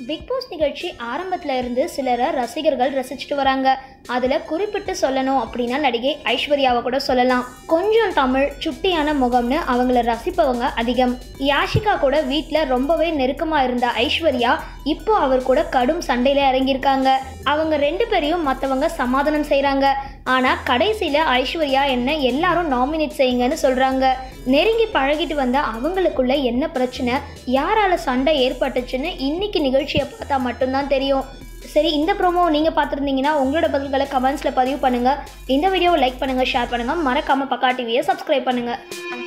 big pass நிகழ்ச்சி ஆரம்பத்துல இருந்து சிலரை ரசிகர்கள் ரசிச்சுட்டு வராங்க அதுல குறிப்பிட்டு சொல்லணும் அப்படின்னா நடிகை ஐஸ்வர்யாவை கூட சொல்லலாம் கொஞ்சம் தமிழ் சுட்டியான முகம்னு அவங்கள ரசிப்பவங்க அதிகம் யாஷிகா கூட வீட்டில் ரொம்பவே நெருக்கமா இருந்த ஐஸ்வர்யா இப்போ அவர் கூட கடும் சண்டையில இறங்கியிருக்காங்க அவங்க ரெண்டு பேரையும் மற்றவங்க சமாதானம் செய்றாங்க ஆனா கடைசியில ஐஸ்வர்யா என்ன எல்லாரும் நாமினேட் செய்யுங்கன்னு சொல்றாங்க நெருங்கி பழகிட்டு வந்த அவங்களுக்குள்ள என்ன பிரச்சனை யாரால சண்டை ஏற்பட்டுச்சுன்னு இன்னைக்கு நிகழ்ச்சியை பார்த்தா மட்டும்தான் தெரியும் சரி இந்த ப்ரோமோ நீங்கள் பார்த்துருந்தீங்கன்னா உங்களோட பதில்களை கமெண்ட்ஸில் பதிவு பண்ணுங்கள் இந்த வீடியோவை லைக் பண்ணுங்கள் ஷேர் பண்ணுங்கள் மறக்காமல் பக்கா டிவியை சப்ஸ்கிரைப் பண்ணுங்கள்